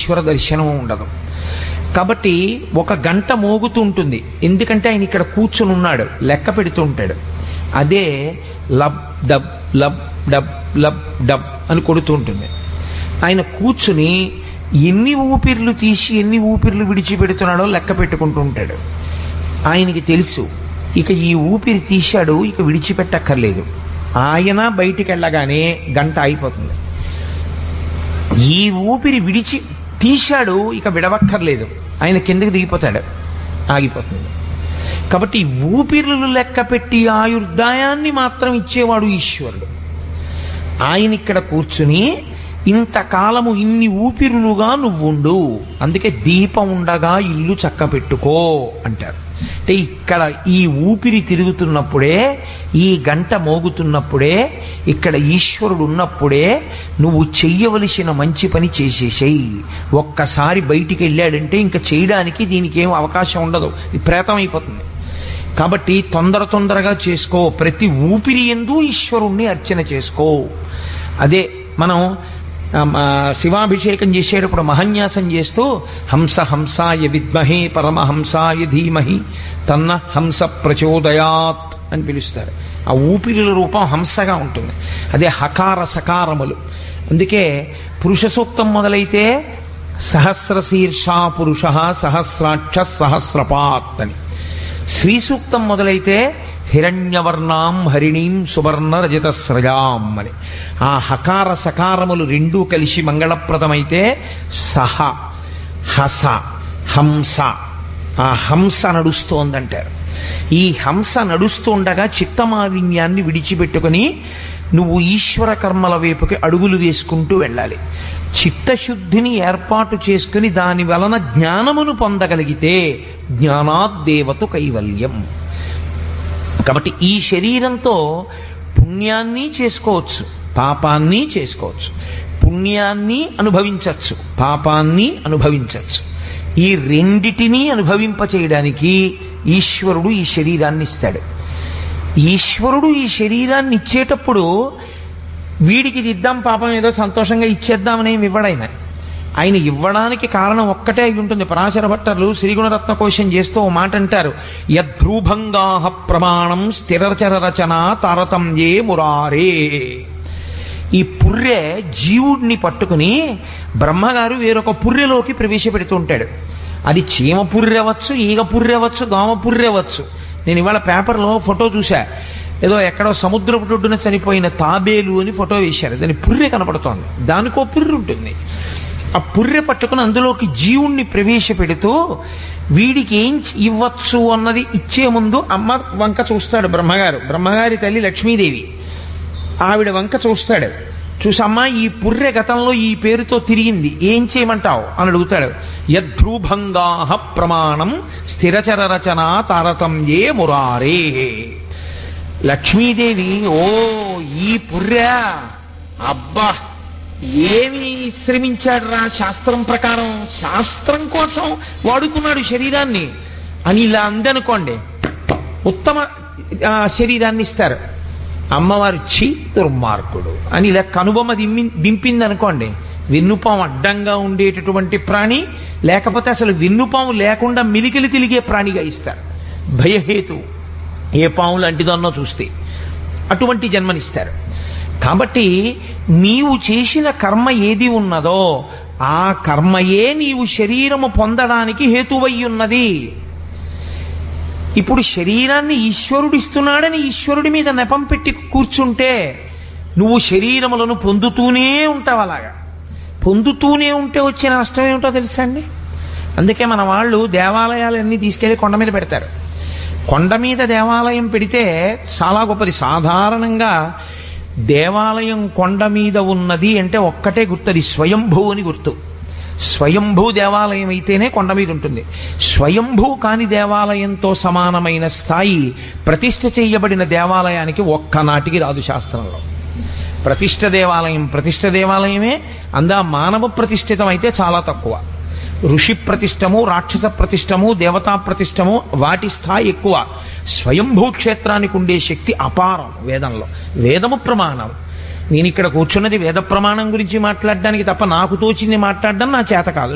ఈశ్వర దర్శనం ఉండదు కాబట్టి ఒక గంట మోగుతూ ఉంటుంది ఎందుకంటే ఆయన ఇక్కడ కూర్చుని ఉన్నాడు లెక్క పెడుతూ ఉంటాడు అదే lub dub lub dub lub dub అని కొడుతూ ఉంటుంది ఆయన కూర్చుని ఎన్ని ఊపిర్లు తీసి ఎన్ని ఊపిర్లు విడిచిపెడుతున్నాడో లెక్క పెట్టుకుంటూ ఉంటాడు ఆయనకి తెలుసు ఇక ఈ ఊపిరి తీశాడు ఇక విడిచిపెట్టక్కర్లేదు ఆయన బయటికి వెళ్ళగానే గంట అయిపోతుంది ఈ ఊపిరి విడిచి తీశాడు ఇక విడవక్కర్లేదు ఆయన కిందకి దిగిపోతాడు ఆగిపోతుంది కాబట్టి ఊపిర్లు లెక్క పెట్టి ఆయుర్దాయాన్ని మాత్రం ఇచ్చేవాడు ఈశ్వరుడు ఆయన ఇక్కడ కూర్చుని ఇంతకాలము ఇన్ని ఊపిరులుగా నువ్వుండు అందుకే దీపం ఉండగా ఇల్లు చక్క పెట్టుకో అంటారు అంటే ఇక్కడ ఈ ఊపిరి తిరుగుతున్నప్పుడే ఈ గంట మోగుతున్నప్పుడే ఇక్కడ ఈశ్వరుడు ఉన్నప్పుడే నువ్వు చెయ్యవలసిన మంచి పని చేసేసేయి ఒక్కసారి బయటికి వెళ్ళాడంటే ఇంకా చేయడానికి దీనికి ఏం అవకాశం ఉండదు ఇది ప్రేతం అయిపోతుంది కాబట్టి తొందర తొందరగా చేసుకో ప్రతి ఊపిరి ఎందు ఈశ్వరుణ్ణి అర్చన చేసుకో అదే మనం ఆ, ఆ, శివాభిషేకం చేసేటప్పుడు మహన్యాసం చేస్తూ హంస హంసాయ విద్మహే పరమహంసాయ ధీమహి తన్న హంస ప్రచోదయాత్ అని పిలుస్తారు ఆ ఊపిరిల రూపం హంసగా ఉంటుంది అదే హకార సకారములు అందుకే పురుష సూక్తం మొదలైతే సహస్ర శీర్షా పురుష సహస్రాక్ష సహస్రపాత్ అని శ్రీ సూక్తం మొదలైతే హిరణ్యవర్ణాం హరిణీం సువర్ణ రజత స్రజాం అని ఆ హకార సకారములు రెండూ కలిసి మంగళప్రదమైతే సహ హస హంస ఆ హంస నడుస్తోందంటారు ఈ హంస నడుస్తుండగా చిత్తమాలిన్యాన్ని విడిచిపెట్టుకుని నువ్వు ఈశ్వర కర్మల వైపుకి అడుగులు వేసుకుంటూ వెళ్ళాలి చిత్తశుద్ధిని ఏర్పాటు చేసుకుని దాని వలన జ్ఞానమును పొందగలిగితే జ్ఞానాద్దేవతు కైవల్యం కాబట్టి ఈ శరీరంతో పుణ్యాన్ని చేసుకోవచ్చు పాపాన్ని చేసుకోవచ్చు పుణ్యాన్ని అనుభవించవచ్చు పాపాన్ని అనుభవించవచ్చు ఈ రెండిటినీ అనుభవింప చేయడానికి ఈశ్వరుడు ఈ శరీరాన్ని ఇస్తాడు ఈశ్వరుడు ఈ శరీరాన్ని ఇచ్చేటప్పుడు వీడికి ఇది ఇద్దాం పాపం ఏదో సంతోషంగా ఇచ్చేద్దామని ఏమి ఇవ్వడాయన ఆయన ఇవ్వడానికి కారణం ఒక్కటే అయి ఉంటుంది పరాశర భట్టర్లు శ్రీగుణరత్న కోశం చేస్తూ ఓ మాట అంటారు యద్భ్రూభంగాహ ప్రమాణం స్థిరచర రచన తారతమ్యే మురారే ఈ పుర్రె జీవుడిని పట్టుకుని బ్రహ్మగారు వేరొక పుర్రెలోకి ప్రవేశపెడుతూ ఉంటాడు అది చీమ పుర్రెవచ్చు ఈగ పుర్రెవచ్చు దోమ పుర్రెవచ్చు నేను ఇవాళ పేపర్లో ఫోటో చూసా ఏదో ఎక్కడో సముద్రపు ఒడ్డున చనిపోయిన తాబేలు అని ఫోటో వేశారు దాని పుర్రె కనపడుతోంది దానికో పుర్రె ఉంటుంది ఆ పుర్రె పట్టుకుని అందులోకి జీవుణ్ణి ప్రవేశపెడుతూ వీడికి ఏం ఇవ్వచ్చు అన్నది ఇచ్చే ముందు అమ్మ వంక చూస్తాడు బ్రహ్మగారు బ్రహ్మగారి తల్లి లక్ష్మీదేవి ఆవిడ వంక చూస్తాడు చూసమ్మా ఈ పుర్రె గతంలో ఈ పేరుతో తిరిగింది ఏం చేయమంటావు అని అడుగుతాడు యద్భ్రూభంగాహ ప్రమాణం స్థిరచర రచన తారతమ్యే మురారే లక్ష్మీదేవి ఓ ఈ పుర్రె అబ్బా ఏమి శ్రమించాడు రా శాస్త్రం ప్రకారం శాస్త్రం కోసం వాడుకున్నాడు శరీరాన్ని అని ఇలా అందనుకోండి ఉత్తమ ఆ, శరీరాన్ని ఇస్తారు అమ్మవారు ఛీ దుర్మార్గుడు అని ఇలా కనుబొమ్మ దిమ్మి దింపింది అనుకోండి వెన్నుపాము అడ్డంగా ఉండేటటువంటి ప్రాణి లేకపోతే అసలు వెన్నుపాము లేకుండా మిలికిలి తిరిగే ప్రాణిగా ఇస్తారు భయహేతు ఏ పాము లాంటిదన్నో చూస్తే అటువంటి జన్మనిస్తారు కాబట్టి నీవు చేసిన కర్మ ఏది ఉన్నదో ఆ కర్మయే నీవు శరీరము పొందడానికి హేతువై ఉన్నది ఇప్పుడు శరీరాన్ని ఈశ్వరుడు ఇస్తున్నాడని ఈశ్వరుడి మీద నెపం పెట్టి కూర్చుంటే నువ్వు శరీరములను పొందుతూనే ఉంటావు అలాగా పొందుతూనే ఉంటే వచ్చే నష్టం ఏమిటో తెలుసా అండి అందుకే మన వాళ్ళు దేవాలయాలన్నీ తీసుకెళ్లి కొండ మీద పెడతారు కొండ మీద దేవాలయం పెడితే చాలా గొప్పది సాధారణంగా దేవాలయం కొండ మీద ఉన్నది అంటే ఒక్కటే గుర్తది స్వయంభూ అని గుర్తు స్వయంభూ దేవాలయం అయితేనే కొండ మీద ఉంటుంది స్వయంభూ కాని దేవాలయంతో సమానమైన స్థాయి ప్రతిష్ఠ చేయబడిన దేవాలయానికి ఒక్కనాటికి రాదు శాస్త్రంలో ప్రతిష్ఠ దేవాలయం ప్రతిష్ఠ దేవాలయమే అందా మానవ ప్రతిష్ఠితం అయితే చాలా తక్కువ ఋషి ప్రతిష్టము రాక్షస ప్రతిష్టము దేవతా ప్రతిష్టము వాటి స్థాయి ఎక్కువ స్వయంభూ క్షేత్రానికి ఉండే శక్తి అపారం వేదంలో వేదము ప్రమాణం నేను ఇక్కడ కూర్చున్నది వేద ప్రమాణం గురించి మాట్లాడడానికి తప్ప నాకు తోచింది మాట్లాడడం నా చేత కాదు